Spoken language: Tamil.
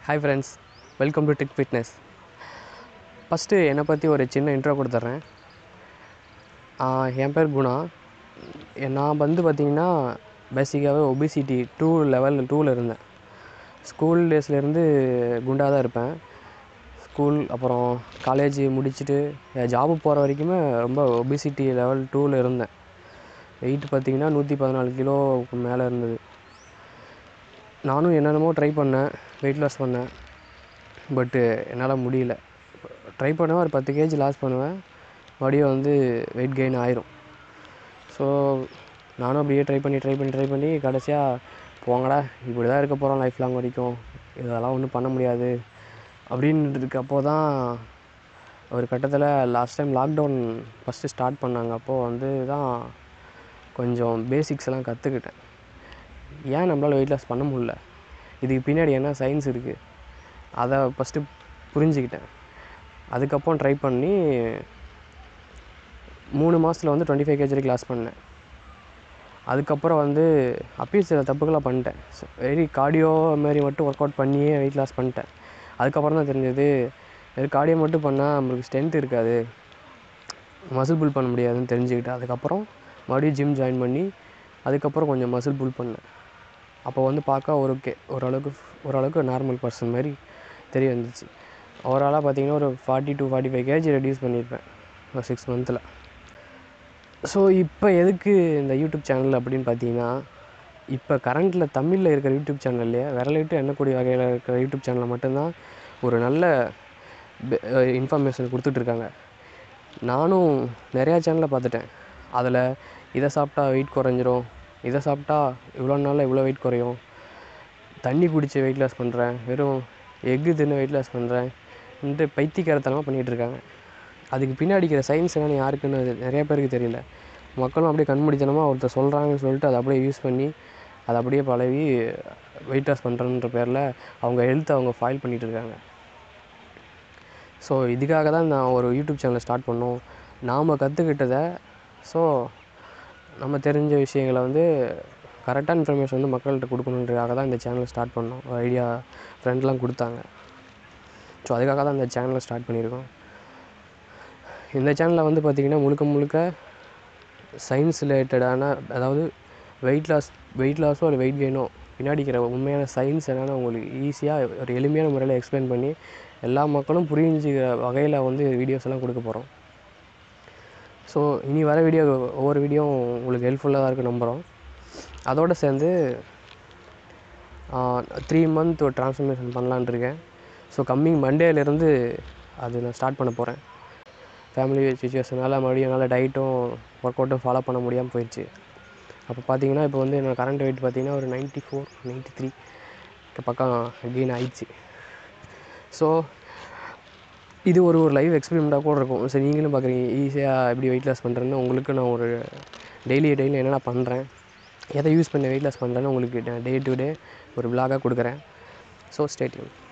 hi friends welcome to Tik fitness first என்னை பற்றி ஒரு சின்ன இன்ட்ரோ கொடுத்துட்றேன் ஆஹ் என் பேர் குணா எ- நான் வந்து பார்த்திங்கன்னா பேசிக்காகவே ஒபிசிட்டி டூ லெவல் டூவில் இருந்தேன் ஸ்கூல் டேஸ்லேருந்து குண்டாக தான் இருப்பேன் ஸ்கூல் அப்புறம் காலேஜ் முடிச்சுட்டு ஜாபு போகிற வரைக்குமே ரொம்ப ஒபிசிட்டி லெவல் டூவில் இருந்தேன் வெயிட் பார்த்திங்கன்னா நூற்றி பதினாலு கிலோவுக்கு மேலே இருந்தது நானும் என்னென்னமோ ட்ரை பண்ணேன் வெயிட் லாஸ் பண்ணேன் பட்டு என்னால் முடியல ட்ரை பண்ணுவேன் ஒரு பத்து கேஜி லாஸ் பண்ணுவேன் மறுபடியும் வந்து வெயிட் கெயின் ஆயிரும் ஸோ நானும் அப்படியே ட்ரை பண்ணி ட்ரை பண்ணி ட்ரை பண்ணி கடைசியாக போங்கடா இப்படி தான் இருக்க போகிறோம் லைஃப் லாங் வரைக்கும் இதெல்லாம் ஒன்றும் பண்ண முடியாது அப்படின்றதுக்கப்போ தான் ஒரு கட்டத்தில் last time lockdown first start பண்ணாங்க அப்போது வந்து தான் கொஞ்சம் பேசிக்ஸ் எல்லாம் கற்றுக்கிட்டேன் ஏன் நம்மளால் வெயிட் லாஸ் பண்ண முடியல இதுக்கு பின்னாடி என்ன சயின்ஸ் இருக்குது அதை ஃபஸ்ட்டு புரிஞ்சுக்கிட்டேன் அதுக்கப்புறம் ட்ரை பண்ணி மூணு மாதத்தில் வந்து டுவெண்ட்டி ஃபைவ் கேஜி வரைக்கும் லாஸ் பண்ணேன் அதுக்கப்புறம் வந்து அப்பயும் சில தப்புகளை பண்ணிட்டேன் வெரி கார்டியோ மாரி மட்டும் ஒர்க் அவுட் பண்ணியே வெயிட் லாஸ் பண்ணிட்டேன் அதுக்கப்புறம் தான் தெரிஞ்சது வெறும் கார்டியோ மட்டும் பண்ணால் நம்மளுக்கு ஸ்ட்ரென்த் இருக்காது மசில் புல் பண்ண முடியாதுன்னு தெரிஞ்சுக்கிட்டேன் அதுக்கப்புறம் மறுபடியும் ஜிம் ஜாயின் பண்ணி அதுக்கப்புறம் கொஞ்சம் மசில் புல் பண்ணேன் அப்போ வந்து பார்க்க ஒரு ஓகே ஓரளவுக்கு ஓரளவுக்கு நார்மல் பர்சன் மாதிரி தெரிய வந்துச்சு ஓவராலாக பார்த்தீங்கன்னா ஒரு forty to forty five KG reduce பண்ணியிருப்பேன் ஒரு சிக்ஸ் மந்த்தில் ஸோ இப்போ எதுக்கு இந்த யூடியூப் சேனல் அப்படின்னு பார்த்தீங்கன்னா இப்போ கரண்ட்டில் தமிழில் இருக்கிற யூடியூப் சேனல்லையே விரலிட்டு எண்ணக்கூடிய வகையில் இருக்கிற யூடியூப் சேனலில் மட்டும்தான் ஒரு நல்ல இன்ஃபர்மேஷன் கொடுத்துட்ருக்காங்க நானும் நிறையா சேனலை பார்த்துட்டேன் அதில் இதை சாப்பிட்டா வெயிட் குறைஞ்சிரும் இதை சாப்பிட்டா இவ்வளோ நாளில் இவ்வளோ வெயிட் குறையும் தண்ணி குடிச்சு வெயிட் லாஸ் பண்ணுறேன் வெறும் எக்கு தின்னு வெயிட் லாஸ் பண்ணுறேன் இந்த பைத்தியக்காரத்தனமாக பண்ணிகிட்டு இருக்காங்க அதுக்கு பின்னாடி இருக்கிற சயின்ஸ் என்னன்னு யாருக்குன்னு அது நிறைய பேருக்கு தெரியல மக்களும் அப்படியே கண்மூடித்தனமாக ஒருத்தர் சொல்கிறாங்கன்னு சொல்லிட்டு அதை அப்படியே யூஸ் பண்ணி அதை அப்படியே பழகி வெயிட் லாஸ் பண்ணுறன்ற பேரில் அவங்க ஹெல்த்தை அவங்க ஃபாயில் பண்ணிகிட்டு இருக்காங்க ஸோ இதுக்காக தான் நான் ஒரு யூடியூப் சேனலை ஸ்டார்ட் பண்ணோம் நாம் கற்றுக்கிட்டதை ஸோ நம்ம தெரிஞ்ச விஷயங்களை வந்து கரெக்டான இன்ஃபர்மேஷன் வந்து மக்கள்கிட்ட கொடுக்கணுன்றதுக்காக தான் இந்த சேனலை ஸ்டார்ட் பண்ணோம் ஒரு ஐடியா ஃப்ரெண்ட்லாம் கொடுத்தாங்க ஸோ அதுக்காக தான் இந்த சேனலை ஸ்டார்ட் பண்ணியிருக்கோம் இந்த சேனலில் வந்து பார்த்திங்கன்னா முழுக்க முழுக்க சயின்ஸ் ரிலேட்டடான அதாவது வெயிட் லாஸ் வெயிட் லாஸோ இல்லை வெயிட் கெயினோ பின்னாடி இருக்கிற உண்மையான சயின்ஸ் என்னென்னு உங்களுக்கு ஈஸியாக ஒரு எளிமையான முறையில் எக்ஸ்பிளைன் பண்ணி எல்லா மக்களும் புரிஞ்சுக்கிற வகையில் வந்து வீடியோஸ் எல்லாம் கொடுக்க போகிறோம் ஸோ இனி வர வீடியோ ஒவ்வொரு வீடியோவும் உங்களுக்கு ஹெல்ப்ஃபுல்லாக தான் இருக்கும் நம்புகிறோம் அதோடு சேர்ந்து த்ரீ மந்த் ஒரு ட்ரான்ஸ்ஃபர்மேஷன் பண்ணலான்னு இருக்கேன் ஸோ கம்மிங் மண்டேலேருந்து அது நான் ஸ்டார்ட் பண்ண போகிறேன் ஃபேமிலி சுச்சுவேஷனால் மறுபடியும் என்னால் டயட்டும் ஒர்க் அவுட்டும் ஃபாலோ பண்ண முடியாமல் போயிடுச்சு அப்போ பார்த்தீங்கன்னா இப்போ வந்து என்னோட கரண்ட் வெயிட் பார்த்தீங்கன்னா ஒரு நைன்ட்டி ஃபோர் நைன்ட்டி த்ரீ பக்கம் கெயின் ஆயிடுச்சு ஸோ இது ஒரு ஒரு லைவ் எக்ஸ்பெரிமெண்ட்டாக கூட இருக்கும் சரி நீங்களும் பார்க்குறீங்க ஈஸியாக எப்படி வெயிட் லாஸ் பண்ணுறேன்னு உங்களுக்கு நான் ஒரு டெய்லி டெய்லி என்னென்ன பண்ணுறேன் எதை யூஸ் பண்ணி வெயிட் லாஸ் பண்ணுறேன்னு உங்களுக்கு டே டு டே ஒரு விலாகாக கொடுக்குறேன் ஸோ ஸ்டேட்யூன்